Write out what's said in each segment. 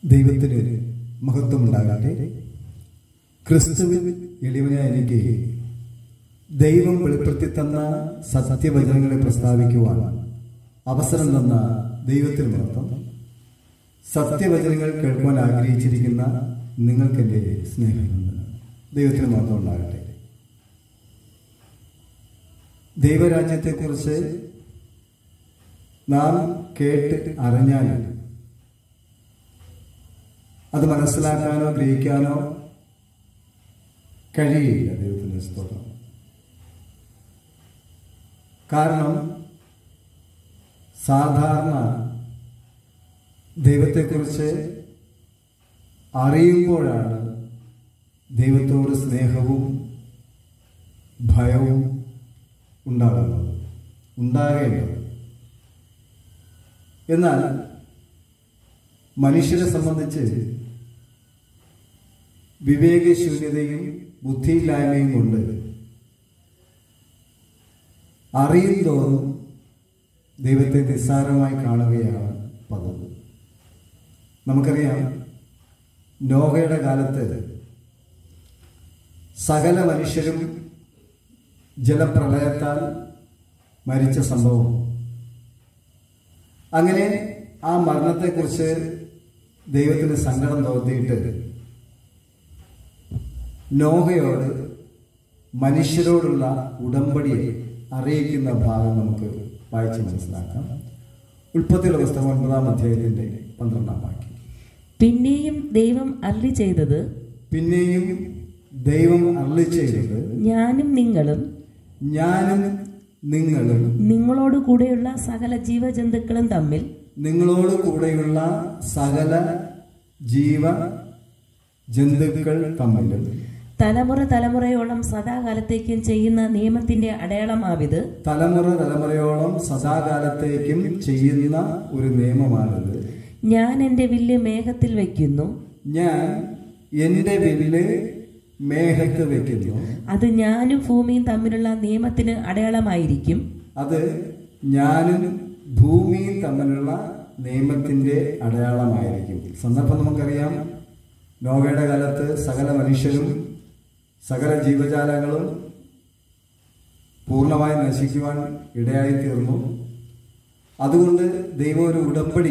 ദൈവത്തിന് മഹത്വമുണ്ടാകട്ടെ ക്രിസ്തുവിൽ എളിവനായ എനിക്ക് ദൈവം വെളിപ്പെടുത്തി തന്ന സത്യവചനങ്ങളെ പ്രസ്താവിക്കുവാൻ അവസരം തന്ന ദൈവത്തിന് മഹത്വം സത്യവചനങ്ങൾ കേൾക്കുവാൻ ആഗ്രഹിച്ചിരിക്കുന്ന നിങ്ങൾക്കെന്റെ സ്നേഹമുണ്ട് ദൈവത്തിന് മഹത്വം ഉണ്ടാകട്ടെ ദൈവരാജ്യത്തെക്കുറിച്ച് നാം കേട്ട് അറിഞ്ഞാൽ അത് മനസ്സിലാക്കാനോ ഗ്രഹിക്കാനോ കഴിയില്ല ദൈവത്തിന്റെ സ്തോത്രം കാരണം സാധാരണ ദൈവത്തെക്കുറിച്ച് അറിയുമ്പോഴാണ് ദൈവത്തോട് സ്നേഹവും ഭയവും ഉണ്ടാകുന്നത് ഉണ്ടാകേണ്ടത് എന്നാൽ മനുഷ്യരെ സംബന്ധിച്ച് വിവേകശൂന്യതയും ബുദ്ധിയില്ലായ്മയും കൊണ്ട് അറിയും തോറും ദൈവത്തെ നിസ്സാരമായി കാണുകയാണ് പതിവ് നമുക്കറിയാം നോഹയുടെ കാലത്ത് സകല മനുഷ്യരും ജലപ്രളയത്താൽ മരിച്ച സംഭവം അങ്ങനെ ആ മരണത്തെക്കുറിച്ച് ദൈവത്തിന് സങ്കടം തോന്നിയിട്ട് നോഹയോട് മനുഷ്യരോടുള്ള ഉടമ്പടിയെ അറിയിക്കുന്ന ഭാഗം നമുക്ക് വായിച്ച് മനസ്സിലാക്കാം ഉൽപ്പത്തിയുടെ പുസ്തകം ഒൻപതാം അധ്യായത്തിന്റെ പന്ത്രണ്ടാം വാക്യം പിന്നെയും ദൈവം അരുളി ചെയ്തത് പിന്നെയും ദൈവം അരുളി ചെയ്തത് ഞാനും നിങ്ങളും ഞാനും നിങ്ങളും നിങ്ങളോട് കൂടെയുള്ള സകല ജീവജന്തുക്കളും തമ്മിൽ നിങ്ങളോട് കൂടെയുള്ള സകല ജീവ ജന്തുക്കൾ തമ്മിലും തലമുറ തലമുറയോളം സദാകാലത്തേക്കും ചെയ്യുന്ന നിയമത്തിന്റെ അടയാളമാവിത് തലമുറ തലമുറയോളം സദാകാലത്തേക്കും ചെയ്യുന്ന ഒരു നിയമമാണിത് ഞാൻ എന്റെ വില്ല് മേഘത്തിൽ വയ്ക്കുന്നു ഞാൻ എന്റെ വില്ല് മേഘത്ത് വെക്കുന്നു അത് ഞാനും ഭൂമിയും തമ്മിലുള്ള നിയമത്തിന് അടയാളമായിരിക്കും അത് ഞാനും ഭൂമിയും തമ്മിലുള്ള നിയമത്തിന്റെ അടയാളമായിരിക്കും സന്ദർഭം നമുക്കറിയാം നോവയുടെ കാലത്ത് സകല മനുഷ്യരും സകല ജീവജാലങ്ങളും പൂർണ്ണമായി നശിക്കുവാൻ ഇടയായി തീർന്നു അതുകൊണ്ട് ദൈവം ഒരു ഉടമ്പടി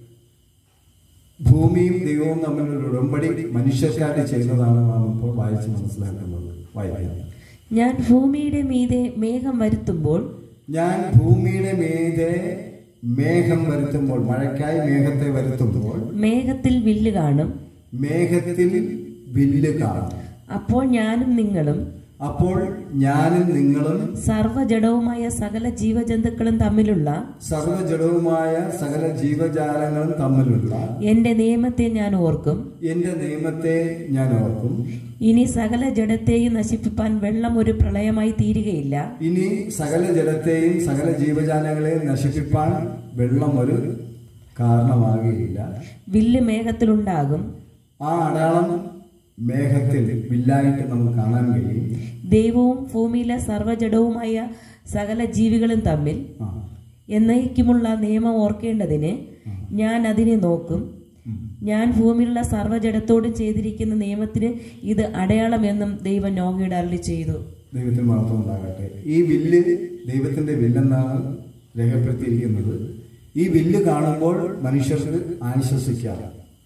ഭൂമിയും ദൈവവും തമ്മിലുള്ള ഉടമ്പടി മനുഷ്യർക്കായിട്ട് ചെയ്യുന്നതാണ് നാം ഇപ്പോൾ വായിച്ച് മനസ്സിലാക്കുന്നത് വായിക്കാം ഞാൻ ഭൂമിയുടെ മീതെ മേഘം വരുത്തുമ്പോൾ ഞാൻ ഭൂമിയുടെ മീതെ മേഘം വരുത്തുമ്പോൾ മഴയ്ക്കായി മേഘത്തെ വരുത്തുമ്പോൾ മേഘത്തിൽ വില്ല് കാണും മേഘത്തിൽ വില്ല് കാണും അപ്പോൾ ഞാനും നിങ്ങളും അപ്പോൾ ഞാനും നിങ്ങളും സർവ്വജഡവുമായ സകല ജീവജന്തുക്കളും തമ്മിലുള്ള സർവജടവുമായ സകല ജീവജാലങ്ങളും തമ്മിലുള്ള എന്റെ നിയമത്തെ ഞാൻ ഓർക്കും എന്റെ നിയമത്തെ ഞാൻ ഓർക്കും ഇനി സകല ജഡത്തെയും നശിപ്പിപ്പാൻ വെള്ളം ഒരു പ്രളയമായി തീരുകയില്ല ഇനി സകല ജലത്തെയും സകല ജീവജാലങ്ങളെയും നശിപ്പിപ്പാൻ വെള്ളം ഒരു കാരണമാകുകയില്ല വില്ല് മേഘത്തിലുണ്ടാകും ആ അടയാളം മേഘത്തിൽ വില്ലായിട്ട് നമുക്ക് കാണാൻ കഴിയും ദൈവവും ഭൂമിയിലെ സർവ്വജഡവുമായ സകല ജീവികളും തമ്മിൽ ആ. എന്നേക്കുമുള്ള നിയമം ഓർക്കേണ്ടതിന് ഞാൻ അതിനെ നോക്കും ഞാൻ ഭൂമിയിലുള്ള സർവ്വജഡത്തോടും ചെയ്തിരിക്കുന്ന നിയമത്തിന് ഇത് അടയാളമെന്നും ദൈവം നോഹയുടെ അരളി ചെയ്തു ദൈവത്തിന് മാത്രം ഉണ്ടാകട്ടെ ഈ വില്ല് ദൈവത്തിന്റെ വില്ലെന്നാണ് രേഖപ്പെടുത്തിയിരിക്കുന്നത് ഈ വില്ല് കാണുമ്പോൾ മനുഷ്യർക്ക് ആശ്വസിക്കാം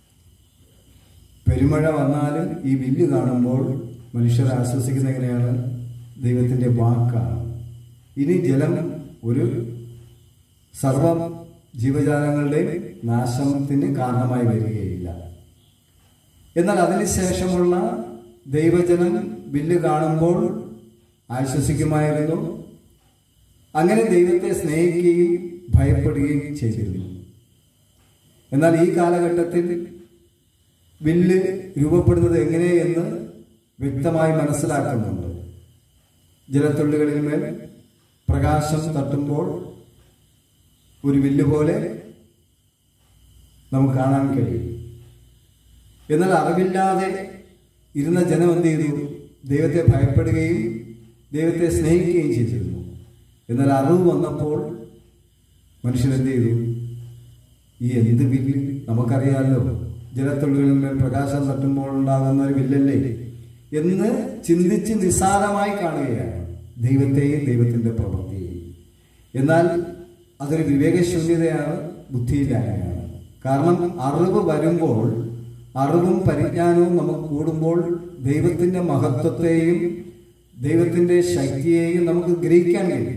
പെരുമഴ വന്നാലും ഈ വില്ല് കാണുമ്പോൾ മനുഷ്യർ ആശ്വസിക്കുന്ന എങ്ങനെയാണ് ദൈവത്തിന്റെ വാക്കാണ് ഇനി ജലം ഒരു സർവ ജീവജാലങ്ങളുടെ നാശത്തിന് കാരണമായി വരികയില്ല എന്നാൽ അതിനുശേഷമുള്ള ദൈവജനം വില്ല് കാണുമ്പോൾ ആശ്വസിക്കുമായിരുന്നു അങ്ങനെ ദൈവത്തെ സ്നേഹിക്കുകയും ഭയപ്പെടുകയും ചെയ്തിരുന്നു എന്നാൽ ഈ കാലഘട്ടത്തിൽ വില്ല് രൂപപ്പെടുന്നത് എങ്ങനെയെന്ന് വ്യക്തമായി മനസ്സിലാക്കുന്നുണ്ട് ജലത്തുള്ളികളിൽ മേൽ പ്രകാശം തട്ടുമ്പോൾ ഒരു വില്ല് പോലെ നമുക്ക് കാണാൻ കഴിയും എന്നാൽ അറിവില്ലാതെ ഇരുന്ന ജനം എന്ത് ചെയ്തു ദൈവത്തെ ഭയപ്പെടുകയും ദൈവത്തെ സ്നേഹിക്കുകയും ചെയ്തിരുന്നു എന്നാൽ അറിവ് വന്നപ്പോൾ മനുഷ്യൻ എന്ത് ചെയ്തു ഈ എന്ത് വില്ല് നമുക്കറിയാമല്ലോ ജലത്തുള്ളികളിൽ മേൽ പ്രകാശം തട്ടുമ്പോൾ ഉണ്ടാകുന്ന ഒരു വില്ലല്ലേ എന്ന് ചിന്തിച്ച് നിസ്സാരമായി കാണുകയാണ് ദൈവത്തെയും ദൈവത്തിന്റെ പ്രവൃത്തിയെയും എന്നാൽ അതൊരു വിവേകശൂന്യതയാണ് ബുദ്ധിയില്ലായ്മയാണ് കാരണം അറിവ് വരുമ്പോൾ അറിവും പരിജ്ഞാനവും നമുക്ക് കൂടുമ്പോൾ ദൈവത്തിന്റെ മഹത്വത്തെയും ദൈവത്തിന്റെ ശക്തിയെയും നമുക്ക് ഗ്രഹിക്കാൻ കഴിയും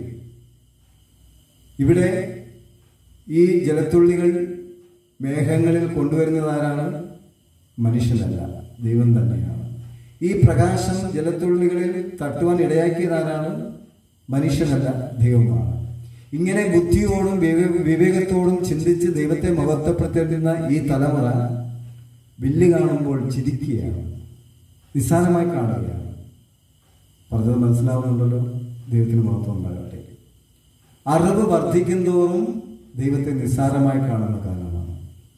ഇവിടെ ഈ ജലത്തുള്ളികൾ മേഘങ്ങളിൽ കൊണ്ടുവരുന്നത് ആരാണ് മനുഷ്യനല്ല ദൈവം തന്നെയാണ് ഈ പ്രകാശം ജലത്തുള്ളികളിൽ തട്ടുവാൻ ഇടയാക്കിയത് ആരാണ് മനുഷ്യനല്ല ദൈവമാണ് ഇങ്ങനെ ബുദ്ധിയോടും വിവേ- വിവേകത്തോടും ചിന്തിച്ച് ദൈവത്തെ മഹത്വപ്പെടുത്തേണ്ടുന്ന ഈ തലമുറ വില്ല് കാണുമ്പോൾ ചിരിക്കുകയാണ് നിസ്സാരമായി കാണുകയാണ് പറഞ്ഞത് മനസ്സിലാവുന്നുണ്ടല്ലോ ദൈവത്തിന് മഹത്വം ഉണ്ടാകട്ടെ അറിവ് വർദ്ധിക്കുന്തോറും ദൈവത്തെ നിസ്സാരമായി കാണുന്ന കാലമാണ്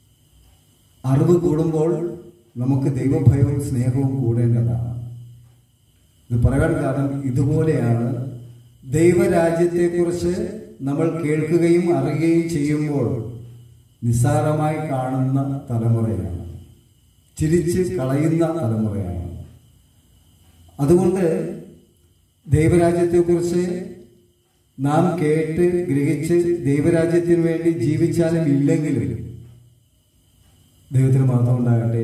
അറിവ് കൂടുമ്പോൾ നമുക്ക് ദൈവഭയവും സ്നേഹവും കൂടേണ്ടതാണ് ഇത് പറയാൻ കാരണം ഇതുപോലെയാണ് ദൈവരാജ്യത്തെക്കുറിച്ച് നമ്മൾ കേൾക്കുകയും അറിയുകയും ചെയ്യുമ്പോൾ നിസ്സാരമായി കാണുന്ന തലമുറയാണ് ചിരിച്ച് കളയുന്ന തലമുറയാണ് അതുകൊണ്ട് ദൈവരാജ്യത്തെക്കുറിച്ച് നാം കേട്ട് ഗ്രഹിച്ച് ദൈവരാജ്യത്തിന് വേണ്ടി ജീവിച്ചാലും ഇല്ലെങ്കിലും ദൈവത്തിന് മാത്രം ഉണ്ടാകട്ടെ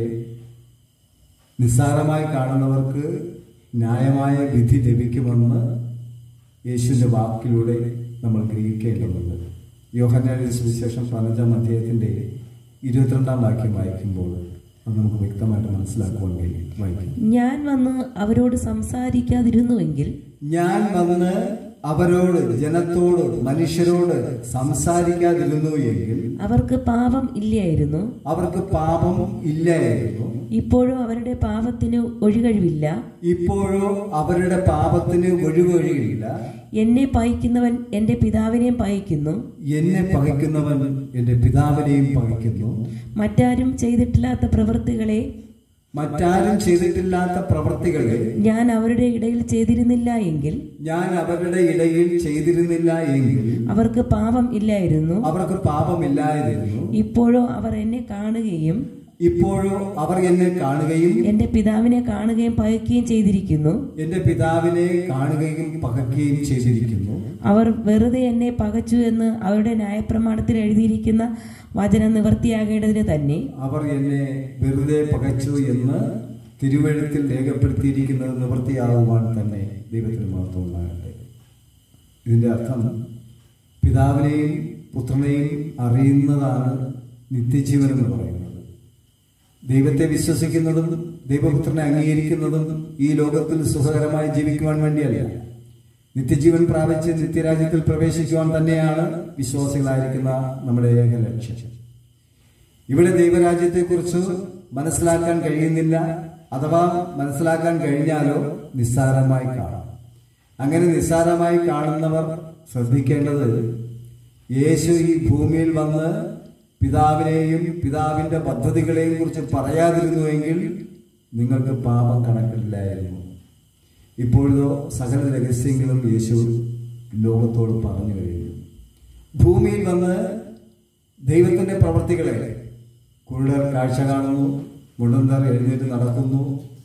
നിസ്സാരമായി കാണുന്നവർക്ക് ന്യായമായ വിധി ലഭിക്കുമെന്ന് യേശുവിന്റെ വാക്കിലൂടെ നമ്മൾ ഗ്രഹിക്കേണ്ടതുണ്ട് യോഹന്നാന്റെ സുവിശേഷം പതിനഞ്ചാം അധ്യായത്തിന്റെ ഇരുപത്തിരണ്ടാം വാക്യം വായിക്കുമ്പോൾ അത് നമുക്ക് വ്യക്തമായിട്ട് മനസ്സിലാക്കുവാൻ കഴിയും വായിക്കും ഞാൻ വന്ന് അവരോട് സംസാരിക്കാതിരുന്നുവെങ്കിൽ ഞാൻ വന്ന് അവരോട് ജനത്തോട് മനുഷ്യരോട് സംസാരിക്കാതിരുന്നു എങ്കിൽ അവർക്ക് പാപം ഇല്ലായിരുന്നു അവർക്ക് പാപം ഇല്ലായിരുന്നു ഇപ്പോഴും അവരുടെ പാപത്തിന് ഒഴികഴിവില്ല ഇപ്പോഴോ അവരുടെ പാപത്തിന് ഒഴിവൊഴിയില്ല എന്നെ പഴിക്കുന്നവൻ എന്റെ പിതാവിനെയും പഴിക്കുന്നു എന്നെ പകയ്ക്കുന്നവൻ എന്റെ പിതാവിനെയും പകയ്ക്കുന്നു മറ്റാരും ചെയ്തിട്ടില്ലാത്ത പ്രവൃത്തികളെ മറ്റാരും ചെയ്തിട്ടില്ലാത്ത പ്രവൃത്തികളെ ഞാൻ അവരുടെ ഇടയിൽ ചെയ്തിരുന്നില്ല എങ്കിൽ ഞാൻ അവരുടെ ഇടയിൽ ചെയ്തിരുന്നില്ല എങ്കിൽ അവർക്ക് പാപം ഇല്ലായിരുന്നു അവർക്ക് പാപമില്ലായിരുന്നു ഇപ്പോഴോ അവർ എന്നെ കാണുകയും ഇപ്പോഴോ അവർ എന്നെ കാണുകയും എന്റെ പിതാവിനെ കാണുകയും പകയ്ക്കുകയും ചെയ്തിരിക്കുന്നു എന്റെ പിതാവിനെ കാണുകയും പകയ്ക്കുകയും ചെയ്തിരിക്കുന്നു അവർ വെറുതെ എന്നെ പകച്ചു എന്ന് അവരുടെ ന്യായപ്രമാണത്തിൽ എഴുതിയിരിക്കുന്ന വചനം നിവർത്തിയാകേണ്ടതിന് തന്നെ അവർ എന്നെ വെറുതെ പകച്ചു എന്ന് തിരുവഴുത്തിൽ രേഖപ്പെടുത്തിയിരിക്കുന്നത് നിവൃത്തിയാകുവാൻ തന്നെ ദൈവത്തിന് മഹത്വം ഉണ്ടാകട്ടെ ഇതിന്റെ അർത്ഥം പിതാവിനെയും പുത്രനെയും അറിയുന്നതാണ് നിത്യജീവൻ എന്ന് പറയുന്നത് ദൈവത്തെ വിശ്വസിക്കുന്നതും ദൈവപുത്രനെ അംഗീകരിക്കുന്നതും ഈ ലോകത്തിൽ സുഖകരമായി ജീവിക്കുവാൻ വേണ്ടിയല്ല നിത്യജീവൻ പ്രാപിച്ച് നിത്യരാജ്യത്തിൽ പ്രവേശിക്കുവാൻ തന്നെയാണ് വിശ്വാസികളായിരിക്കുന്ന നമ്മുടെ ഏക ലക്ഷ്യം ഇവിടെ ദൈവരാജ്യത്തെക്കുറിച്ച് മനസ്സിലാക്കാൻ കഴിയുന്നില്ല അഥവാ മനസ്സിലാക്കാൻ കഴിഞ്ഞാലോ നിസ്സാരമായി കാണാം അങ്ങനെ നിസ്സാരമായി കാണുന്നവർ ശ്രദ്ധിക്കേണ്ടത് യേശു ഈ ഭൂമിയിൽ വന്ന് പിതാവിനെയും പിതാവിന്റെ പദ്ധതികളെയും കുറിച്ച് പറയാതിരുന്നുവെങ്കിൽ നിങ്ങൾക്ക് പാപം കണക്കില്ലായിരുന്നു ഇപ്പോഴോ സകല രഹസ്യങ്ങളും യേശു ലോകത്തോട് പറഞ്ഞു കഴിഞ്ഞു ഭൂമിയിൽ വന്ന് ദൈവത്തിന്റെ പ്രവർത്തികളെ കുരുടർ കാഴ്ച കാണുന്നു മുടന്തർ എഴുന്നേറ്റ് നടക്കുന്നു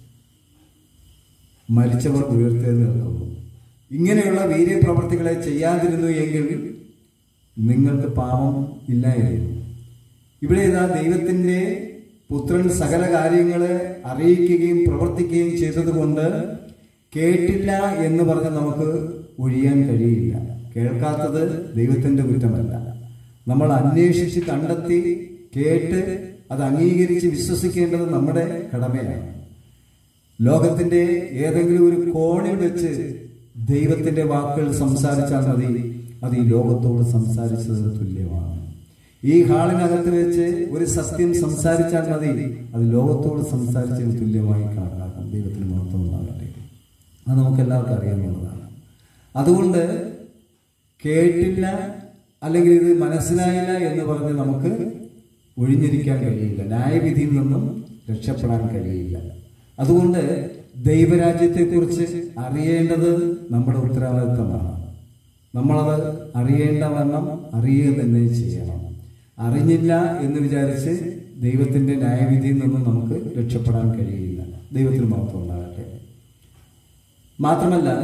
മരിച്ചവർ ഉയർത്തെന്ന് നിൽക്കുന്നു ഇങ്ങനെയുള്ള വീര്യപ്രവർത്തികളെ ചെയ്യാതിരുന്നു എങ്കിൽ നിങ്ങൾക്ക് പാപം ഇല്ലായിരുന്നു ഇവിടെ ഇതാ ദൈവത്തിന്റെ പുത്രൻ സകല കാര്യങ്ങളെ അറിയിക്കുകയും പ്രവർത്തിക്കുകയും ചെയ്തതുകൊണ്ട് കേട്ടില്ല എന്ന് പറഞ്ഞ് നമുക്ക് ഒഴിയാൻ കഴിയില്ല കേൾക്കാത്തത് ദൈവത്തിന്റെ കുറ്റമല്ല നമ്മൾ അന്വേഷിച്ച് കണ്ടെത്തി കേട്ട് അത് അംഗീകരിച്ച് വിശ്വസിക്കേണ്ടത് നമ്മുടെ കടമയാണ് ലോകത്തിന്റെ ഏതെങ്കിലും ഒരു കോണിൽ വെച്ച് ദൈവത്തിന്റെ വാക്കുകൾ സംസാരിച്ചാൽ മതി അത് ഈ ലോകത്തോട് സംസാരിച്ചത് തുല്യമാണ് ഈ ഹാളിനകത്ത് വെച്ച് ഒരു സത്യം സംസാരിച്ചാൽ മതി അത് ലോകത്തോട് സംസാരിച്ചതിന് തുല്യമായി കണക്കാക്കും ദൈവത്തിന് മഹത്വം ഉണ്ടാകട്ടെ അത് നമുക്ക് എല്ലാവർക്കും അറിയാവുന്നതാണ് അതുകൊണ്ട് കേട്ടില്ല അല്ലെങ്കിൽ ഇത് മനസ്സിലായില്ല എന്ന് പറഞ്ഞ് നമുക്ക് ഒഴിഞ്ഞിരിക്കാൻ കഴിയില്ല ന്യായവിധിയിൽ നിന്നും രക്ഷപ്പെടാൻ കഴിയില്ല അതുകൊണ്ട് ദൈവരാജ്യത്തെക്കുറിച്ച് അറിയേണ്ടത് നമ്മുടെ ഉത്തരവാദിത്തമാണ് നമ്മളത് അറിയേണ്ട വണ്ണം അറിയുക തന്നെ ചെയ്യണം അറിഞ്ഞില്ല എന്ന് വിചാരിച്ച് ദൈവത്തിന്റെ ന്യായവിധിയിൽ നിന്നും നമുക്ക് രക്ഷപ്പെടാൻ കഴിയില്ല ദൈവത്തിന് മാത്രം ഉണ്ടാകട്ടെ മാത്രമല്ല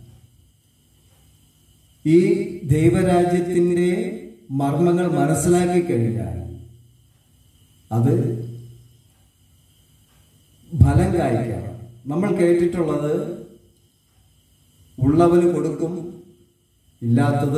ഈ ദൈവരാജ്യത്തിന്റെ മർമ്മങ്ങൾ മനസ്സിലാക്കി കഴിഞ്ഞാൽ അത് ഫലം കായ്ക്കണം നമ്മൾ കേട്ടിട്ടുള്ളത് ഉള്ളവന് കൊടുക്കും ഇല്ലാത്തത്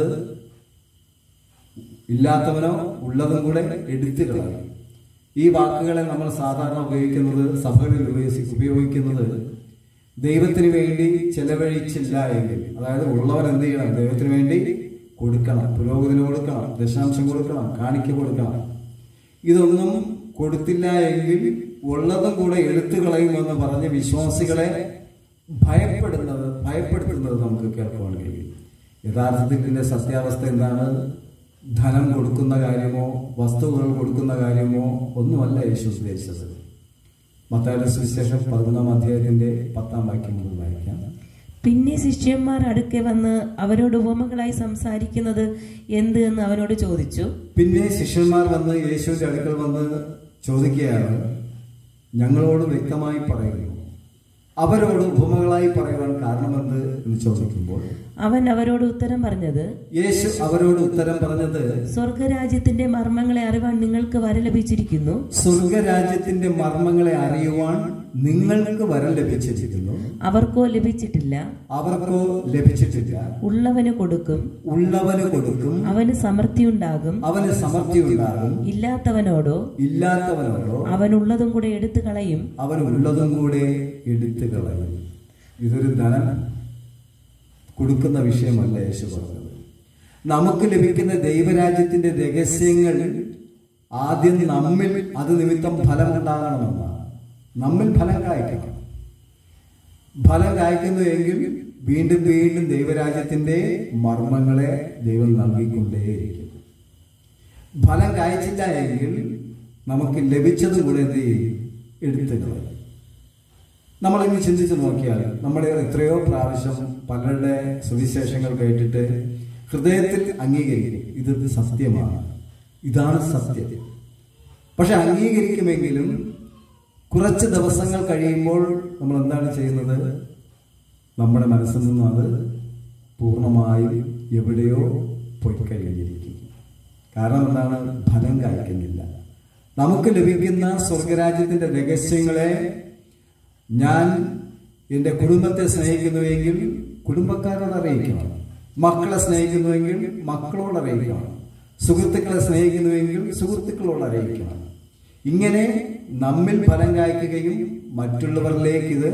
ഇല്ലാത്തവനോ ഉള്ളതും കൂടെ എടുത്തു കളയും ഈ വാക്കുകളെ നമ്മൾ സാധാരണ ഉപയോഗിക്കുന്നത് സഭകളിൽ ഉപയോഗിച്ച് ഉപയോഗിക്കുന്നത് ദൈവത്തിന് വേണ്ടി ചെലവഴിച്ചില്ല എങ്കിൽ അതായത് ഉള്ളവൻ എന്ത് ചെയ്യണം ദൈവത്തിന് വേണ്ടി കൊടുക്കണം പുരോഗതിന് കൊടുക്കണം ദശാംശം കൊടുക്കണം കാണിക്ക കൊടുക്കണം ഇതൊന്നും കൊടുത്തില്ല എങ്കിൽ ഉള്ളതും കൂടെ എടുത്തു കളയുമെന്ന് പറഞ്ഞ് വിശ്വാസികളെ ഭയപ്പെടുന്നത് ഭയപ്പെടുത്തുന്നത് നമുക്ക് കേൾക്കുവാൻ കഴിയും യഥാർത്ഥത്തിൽ ഇതിന്റെ സത്യാവസ്ഥ എന്താണ് ധനം കൊടുക്കുന്ന കാര്യമോ വസ്തുക്കൾ കൊടുക്കുന്ന കാര്യമോ ഒന്നുമല്ല യേശു ഉദ്ദേശിച്ചത് മത്തായുടെ സുവിശേഷം പതിനൊന്നാം അധ്യായത്തിന്റെ പത്താം വാക്യം മുതൽ വായിക്കാം പിന്നെ ശിഷ്യന്മാർ അടുക്കെ വന്ന് അവരോട് ഉപമകളായി സംസാരിക്കുന്നത് എന്ത് എന്ന് അവനോട് ചോദിച്ചു പിന്നെ ശിഷ്യന്മാർ വന്ന് യേശുവിന്റെ അടുക്കൽ വന്ന് ചോദിക്കുകയാണ് ഞങ്ങളോട് വ്യക്തമായി പറയുന്നു അവരോട് ഉപമകളായി പറയുവാൻ കാരണമെന്ത് എന്ന് ചോദിക്കുമ്പോൾ അവൻ അവരോട് ഉത്തരം പറഞ്ഞത് യേശു അവരോട് ഉത്തരം പറഞ്ഞത് സ്വർഗരാജ്യത്തിന്റെ മർമ്മങ്ങളെ അറിവാൻ നിങ്ങൾക്ക് വര ലഭിച്ചിരിക്കുന്നു സ്വർഗരാജ്യത്തിന്റെ മർമ്മങ്ങളെ അറിയുവാൻ നിങ്ങൾക്ക് വരം ലഭിച്ചിരിക്കുന്നു അവർക്കോ ലഭിച്ചിട്ടില്ല അവർക്കോ ലഭിച്ചിട്ടില്ല ഉള്ളവന് കൊടുക്കും ഉള്ളവന് കൊടുക്കും അവന് സമൃദ്ധിയുണ്ടാകും അവന് സമൃദ്ധി ഉണ്ടാകും ഇല്ലാത്തവനോടോ ഇല്ലാത്തവനോടോ അവനുള്ളതും കൂടെ എടുത്തു കളയും അവൻ ഉള്ളതും കൂടെ എടുത്തു കളയും ഇതൊരു ധനം കൊടുക്കുന്ന വിഷയമല്ല യേശു പറഞ്ഞത് നമുക്ക് ലഭിക്കുന്ന ദൈവരാജ്യത്തിന്റെ രഹസ്യങ്ങൾ ആദ്യം നമ്മിൽ അത് നിമിത്തം ഫലമുണ്ടാകണമെന്നാണ് നമ്മിൽ ഫലം കായ്ക്കണം ഫലം കായ്ക്കുന്നു എങ്കിൽ വീണ്ടും വീണ്ടും ദൈവരാജ്യത്തിന്റെ മർമ്മങ്ങളെ ദൈവം നൽകിക്കൊണ്ടേയിരിക്കും ഫലം കായ്ച്ചില്ല എങ്കിൽ നമുക്ക് ലഭിച്ചതും കൂടെ എന്ത് ചെയ്യും എടുത്തു കളയും നമ്മളിങ്ങനെ ചിന്തിച്ച് നോക്കിയാൽ നമ്മുടെ എത്രയോ പ്രാവശ്യം പലരുടെ സുവിശേഷങ്ങൾ കേട്ടിട്ട് ഹൃദയത്തിൽ അംഗീകരിക്കും ഇത് സത്യമാണ് ഇതാണ് സത്യം പക്ഷെ അംഗീകരിക്കുമെങ്കിലും കുറച്ച് ദിവസങ്ങൾ കഴിയുമ്പോൾ നമ്മൾ എന്താണ് ചെയ്യുന്നത് നമ്മുടെ മനസ്സിൽ നിന്നും അത് പൂർണ്ണമായും എവിടെയോ പോയി കഴിഞ്ഞിരിക്കും കാരണം എന്താണ് ഫലം കായ്ക്കുന്നില്ല നമുക്ക് ലഭിക്കുന്ന സ്വർഗരാജ്യത്തിന്റെ രഹസ്യങ്ങളെ ഞാൻ എൻ്റെ കുടുംബത്തെ സ്നേഹിക്കുന്നുവെങ്കിൽ കുടുംബക്കാരോട് അറിയിക്കണം മക്കളെ സ്നേഹിക്കുന്നുവെങ്കിൽ മക്കളോട് അറിയിക്കണം സുഹൃത്തുക്കളെ സ്നേഹിക്കുന്നുവെങ്കിൽ സുഹൃത്തുക്കളോട് അറിയിക്കണം ഇങ്ങനെ നമ്മിൽ ഫലം കായ്ക്കുകയും മറ്റുള്ളവരിലേക്ക് ഇത്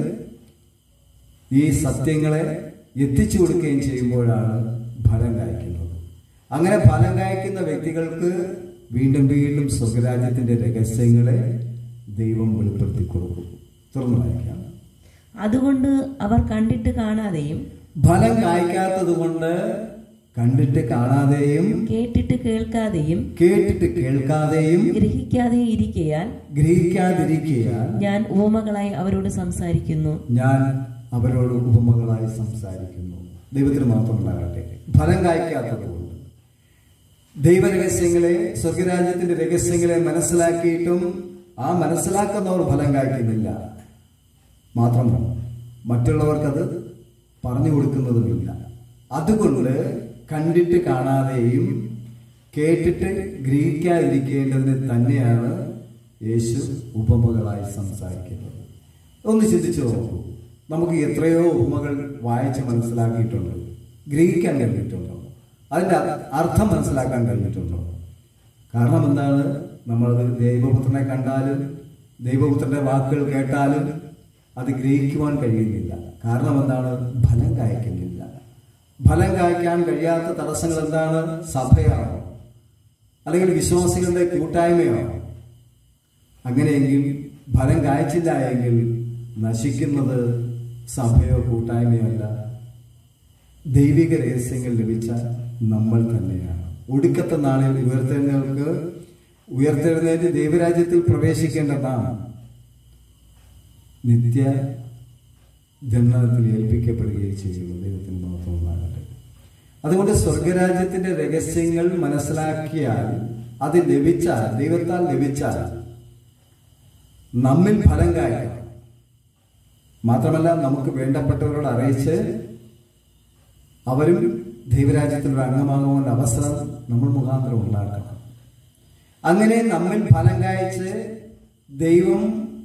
ഈ സത്യങ്ങളെ എത്തിച്ചു കൊടുക്കുകയും ചെയ്യുമ്പോഴാണ് ഫലം കായ്ക്കുന്നത് അങ്ങനെ ഫലം കായ്ക്കുന്ന വ്യക്തികൾക്ക് വീണ്ടും വീണ്ടും സ്വർഗരാജ്യത്തിന്റെ രഹസ്യങ്ങളെ ദൈവം വെളിപ്പെടുത്തി കൊടുക്കും തുറന്നു വായിക്കാം അതുകൊണ്ട് അവർ കണ്ടിട്ട് കാണാതെയും ഫലം കായ്ക്കാത്തത് കൊണ്ട് കണ്ടിട്ട് കാണാതെയും കേട്ടിട്ട് കേൾക്കാതെയും കേട്ടിട്ട് കേൾക്കാതെയും ഗ്രഹിക്കാതെയും ഇരിക്കയാൽ ഗ്രഹിക്കാതിരിക്കാൻ ഞാൻ ഉപമകളായി അവരോട് സംസാരിക്കുന്നു ഞാൻ അവരോട് ഉപമകളായി സംസാരിക്കുന്നു ദൈവത്തിന് മാത്രമുണ്ടാകട്ടെ ഫലം കായ്ക്കാത്തത് കൊണ്ട് ദൈവരഹസ്യങ്ങളെ സ്വർഗരാജ്യത്തിന്റെ രഹസ്യങ്ങളെ മനസ്സിലാക്കിയിട്ടും ആ മനസ്സിലാക്കുന്നവർ ഫലം കായ്ക്കുന്നില്ല മാത്രമല്ല മറ്റുള്ളവർക്കത് പറഞ്ഞു കൊടുക്കുന്നതുമില്ല അതുകൊണ്ട് കണ്ടിട്ട് കാണാതെയും കേട്ടിട്ട് ഗ്രഹിക്കാതിരിക്കേണ്ടതിന് തന്നെയാണ് യേശു ഉപമകളായി സംസാരിക്കുന്നത് ഒന്ന് ചിന്തിച്ചു നോക്കൂ നമുക്ക് എത്രയോ ഉപമകൾ വായിച്ച് മനസ്സിലാക്കിയിട്ടുണ്ട് ഗ്രഹിക്കാൻ കഴിഞ്ഞിട്ടുണ്ടോ അതിന്റെ അർത്ഥം മനസ്സിലാക്കാൻ കഴിഞ്ഞിട്ടുണ്ടോ കാരണം എന്താണ് നമ്മൾ ദൈവപുത്രനെ കണ്ടാലും ദൈവപുത്രന്റെ വാക്കുകൾ കേട്ടാലും അത് ഗ്രഹിക്കുവാൻ കഴിയുന്നില്ല കാരണം എന്താണ് ഫലം കായ്ക്കുന്നില്ല ഫലം കായ്ക്കാൻ കഴിയാത്ത തടസ്സങ്ങൾ എന്താണ് സഭയാണോ അല്ലെങ്കിൽ വിശ്വാസികളുടെ കൂട്ടായ്മയാണോ അങ്ങനെയെങ്കിൽ ഫലം കായ്ച്ചില്ല എങ്കിൽ നശിക്കുന്നത് സഭയോ കൂട്ടായ്മയോ അല്ല ദൈവിക രഹസ്യങ്ങൾ ലഭിച്ച നമ്മൾ തന്നെയാണ് ഒടുക്കത്തെ നാളിൽ ഉയർത്തെഴുന്നേൽക്ക് ഉയർത്തെഴുന്നേറ്റ് ദൈവരാജ്യത്തിൽ പ്രവേശിക്കേണ്ട നാം നിത്യ ജന്മത്തിൽ ഏൽപ്പിക്കപ്പെടുകയും ചെയ്യുന്നു ദൈവത്തിന് മാത്രമുണ്ടാകട്ടെ അതുകൊണ്ട് സ്വർഗരാജ്യത്തിന്റെ രഹസ്യങ്ങൾ മനസ്സിലാക്കിയാൽ അത് ലഭിച്ചാൽ ദൈവത്താൽ ലഭിച്ചാൽ നമ്മിൽ ഫലം കായ്ക്കണം മാത്രമല്ല നമുക്ക് വേണ്ടപ്പെട്ടവരോട് അറിയിച്ച് അവരും ദൈവരാജ്യത്തിലുള്ള അംഗമാകുവാൻ അവസരം നമ്മൾ മുഖാന്തരം ഉണ്ടാക്കണം അങ്ങനെ നമ്മിൽ ഫലം കായ്ച്ച് ദൈവം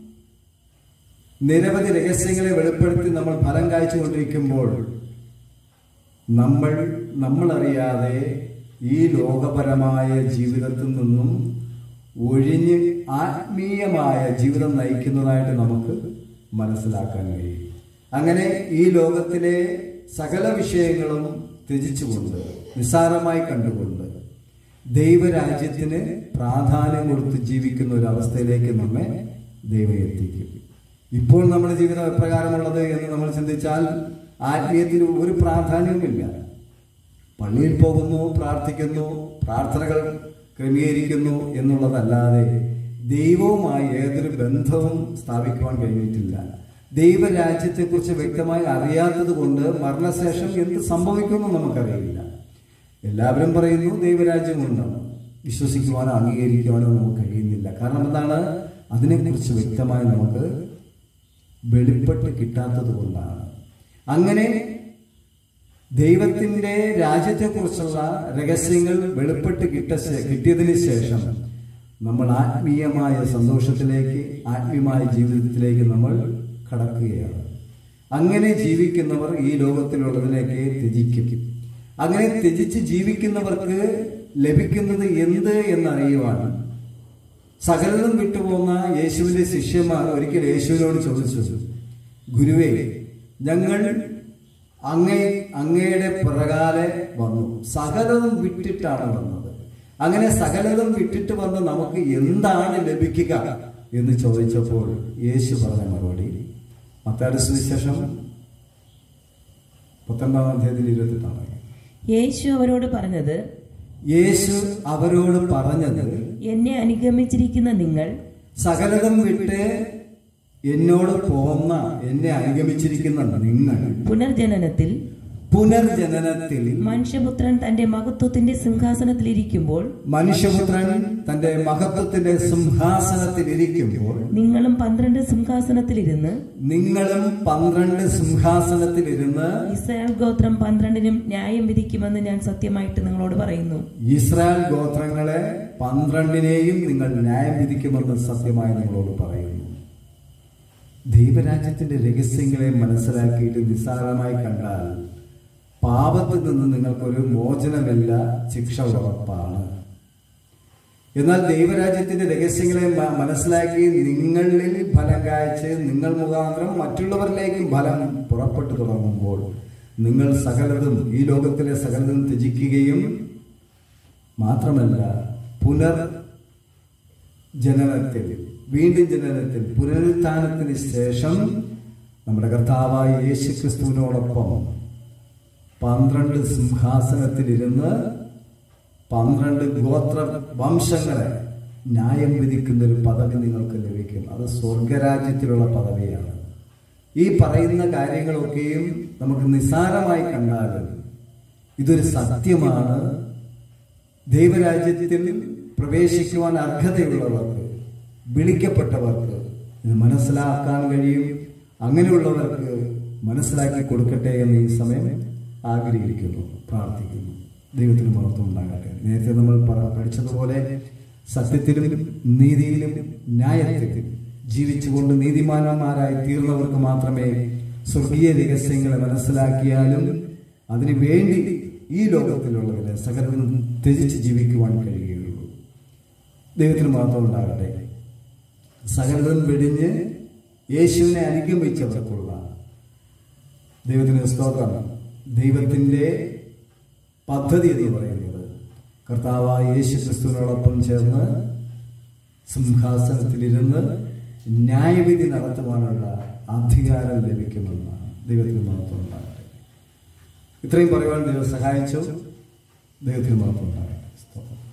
നിരവധി രഹസ്യങ്ങളെ വെളിപ്പെടുത്തി നമ്മൾ ഫലം കായ്ച്ചുകൊണ്ടിരിക്കുമ്പോൾ നമ്മൾ നമ്മളറിയാതെ ഈ ലോകപരമായ ജീവിതത്തിൽ നിന്നും ഒഴിഞ്ഞ് ആത്മീയമായ ജീവിതം നയിക്കുന്നതായിട്ട് നമുക്ക് മനസ്സിലാക്കാൻ കഴിയും അങ്ങനെ ഈ ലോകത്തിലെ സകല വിഷയങ്ങളും ത്യജിച്ചുകൊണ്ട് നിസ്സാരമായി കണ്ടുകൊണ്ട് ദൈവരാജ്യത്തിന് പ്രാധാന്യം കൊടുത്ത് ജീവിക്കുന്ന ഒരു അവസ്ഥയിലേക്ക് നമ്മെ ദൈവം എത്തിക്കും ഇപ്പോൾ നമ്മുടെ ജീവിതം എപ്രകാരമുള്ളത് എന്ന് നമ്മൾ ചിന്തിച്ചാൽ ആത്മീയത്തിന് ഒരു പ്രാധാന്യവുമില്ല പള്ളിയിൽ പോകുന്നു പ്രാർത്ഥിക്കുന്നു പ്രാർത്ഥനകൾ ക്രമീകരിക്കുന്നു എന്നുള്ളതല്ലാതെ ദൈവവുമായി ഏതൊരു ബന്ധവും സ്ഥാപിക്കുവാൻ കഴിഞ്ഞിട്ടില്ല ദൈവരാജ്യത്തെക്കുറിച്ച് വ്യക്തമായി അറിയാത്തത് കൊണ്ട് മരണശേഷം എന്ത് സംഭവിക്കുമെന്ന് നമുക്കറിയില്ല എല്ലാവരും പറയുന്നു ദൈവരാജ്യമുണ്ടെന്ന് വിശ്വസിക്കുവാനോ അംഗീകരിക്കുവാനോ നമുക്ക് കഴിയുന്നില്ല കാരണം എന്താണ് അതിനെക്കുറിച്ച് വ്യക്തമായി നമുക്ക് വെളിപ്പെട്ട് കിട്ടാത്തത് കൊണ്ടാണ് അങ്ങനെ ദൈവത്തിന്റെ രാജ്യത്തെക്കുറിച്ചുള്ള രഹസ്യങ്ങൾ വെളിപ്പെട്ട് കിട്ട കിട്ടിയതിന് ശേഷം നമ്മൾ ആത്മീയമായ സന്തോഷത്തിലേക്ക് ആത്മീയമായ ജീവിതത്തിലേക്ക് നമ്മൾ കടക്കുകയാണ് അങ്ങനെ ജീവിക്കുന്നവർ ഈ ലോകത്തിലുള്ളതിലേക്ക് ത്യജിക്കും അങ്ങനെ ത്യജിച്ച് ജീവിക്കുന്നവർക്ക് ലഭിക്കുന്നത് എന്ത് എന്നറിയുവാൻ സകലതും വിട്ടുപോകുന്ന യേശുവിന്റെ ശിഷ്യന്മാർ ഒരിക്കൽ യേശുവിനോട് ചോദിച്ചു ഗുരുവേ ഞങ്ങൾ അങ്ങേ അങ്ങയുടെ പിറകാലെ വന്നു സകലതും വിട്ടിട്ടാണ് വന്നത് അങ്ങനെ സകലതും വിട്ടിട്ട് വന്ന് നമുക്ക് എന്താണ് ലഭിക്കുക എന്ന് ചോദിച്ചപ്പോൾ യേശു പറഞ്ഞ മറുപടി മത്തായുടെ സുവിശേഷം പത്തൊൻപതാം അധ്യായത്തിൽ ഇരുപത്തെട്ടാണ് യേശു അവരോട് പറഞ്ഞത് യേശു അവരോട് പറഞ്ഞത് എന്നെ അനുഗമിച്ചിരിക്കുന്ന നിങ്ങൾ സകലതും വിട്ട് എന്നോട് പോന്ന എന്നെ അനുഗമിച്ചിരിക്കുന്ന നിങ്ങൾ പുനർജനനത്തിൽ പുനർജനനത്തിൽ മനുഷ്യപുത്രൻ തന്റെ മഹത്വത്തിന്റെ സിംഹാസനത്തിലിരിക്കുമ്പോൾ മനുഷ്യപുത്രൻ തന്റെ മഹത്വത്തിന്റെ സിംഹാസനത്തിൽ ഇരിക്കുമ്പോൾ നിങ്ങളും പന്ത്രണ്ട് സിംഹാസനത്തിലിരുന്ന് നിങ്ങളും പന്ത്രണ്ട് സിംഹാസനത്തിലിരുന്ന് ഇസ്രായേൽ ഗോത്രം പന്ത്രണ്ടിനും ന്യായം വിധിക്കുമെന്ന് ഞാൻ സത്യമായിട്ട് നിങ്ങളോട് പറയുന്നു ഇസ്രായേൽ ഗോത്രങ്ങളെ പന്ത്രണ്ടിനെയും നിങ്ങൾ ന്യായം വിധിക്കുമെന്ന് സത്യമായി നിങ്ങളോട് പറയുന്നു ദൈവരാജ്യത്തിന്റെ രഹസ്യങ്ങളെ മനസ്സിലാക്കിയിട്ട് നിസ്സാരമായി കണ്ടാൽ പാപത്തിൽ നിന്ന് നിങ്ങൾക്കൊരു മോചനമില്ല ശിക്ഷ ഉറപ്പാണ് എന്നാൽ ദൈവരാജ്യത്തിന്റെ രഹസ്യങ്ങളെ മ- മനസ്സിലാക്കി നിങ്ങളിൽ ഫലം കായ്ച്ച് നിങ്ങൾ മുഖാന്തരം മറ്റുള്ളവരിലേക്കും ഫലം പുറപ്പെട്ടു തുടങ്ങുമ്പോൾ നിങ്ങൾ സകലതും ഈ ലോകത്തിലെ സകലതും ത്യജിക്കുകയും മാത്രമല്ല പുനർ ജനനത്തിൽ വീണ്ടും ജനനത്തിൽ പുനരുത്ഥാനത്തിന് ശേഷം നമ്മുടെ കർത്താവായ യേശു ക്രിസ്തുവിനോടൊപ്പം പന്ത്രണ്ട് സിംഹാസനത്തിലിരുന്ന് പന്ത്രണ്ട് ഗോത്ര വംശങ്ങളെ ന്യായം വിധിക്കുന്ന ഒരു പദവി നിങ്ങൾക്ക് ലഭിക്കും അത് സ്വർഗരാജ്യത്തിലുള്ള പദവിയാണ് ഈ പറയുന്ന കാര്യങ്ങളൊക്കെയും നമുക്ക് നിസ്സാരമായി കണ്ടാലും ഇതൊരു സത്യമാണ് ദൈവരാജ്യത്തിൽ പ്രവേശിക്കുവാൻ അർഹതയുള്ളവർക്ക് വിളിക്കപ്പെട്ടവർക്ക് ഇത് മനസ്സിലാക്കാൻ കഴിയും അങ്ങനെയുള്ളവർക്ക് മനസ്സിലാക്കി കൊടുക്കട്ടെ എന്ന് ഈ സമയം ആഗ്രഹിക്കുന്നു പ്രാർത്ഥിക്കുന്നു ദൈവത്തിന് മഹത്വം ഉണ്ടാകട്ടെ നേരത്തെ നമ്മൾ പറ- പഠിച്ചതുപോലെ സത്യത്തിലും നീതിയിലും ന്യായത്തിലും ജീവിച്ചുകൊണ്ട് നീതിമാന്മാരായി തീർന്നവർക്ക് മാത്രമേ സ്വർഗീയ രഹസ്യങ്ങളെ മനസ്സിലാക്കിയാലും അതിനു വേണ്ടി ഈ ലോകത്തിലുള്ളതിനെ സകലം ത്യജിച്ച് ജീവിക്കുവാൻ കഴിയുകയുള്ളൂ ദൈവത്തിന് മാത്രം ഉണ്ടാകട്ടെ സകലതും വെടിഞ്ഞ് യേശുവിനെ അനുഗമിച്ചവർക്കുള്ള ദൈവത്തിന് സ്തോത്രം ദൈവത്തിന്റെ പദ്ധതി എന്ന് പറയുന്നത് കർത്താവായ യേശു ക്രിസ്തുവിനോടൊപ്പം ചേർന്ന് സിംഹാസനത്തിലിരുന്ന് ന്യായവിധി നടത്തുവാനുള്ള അധികാരം ലഭിക്കുമെന്നാണ് ദൈവത്തിന് മഹത്വം ഉണ്ടാകട്ടെ ഇത്രയും പറയുവാൻ ദൈവം സഹായിച്ചു ദൈവത്തിന് മഹത്വം ഉണ്ടാകട്ടെ സ്തോത്രം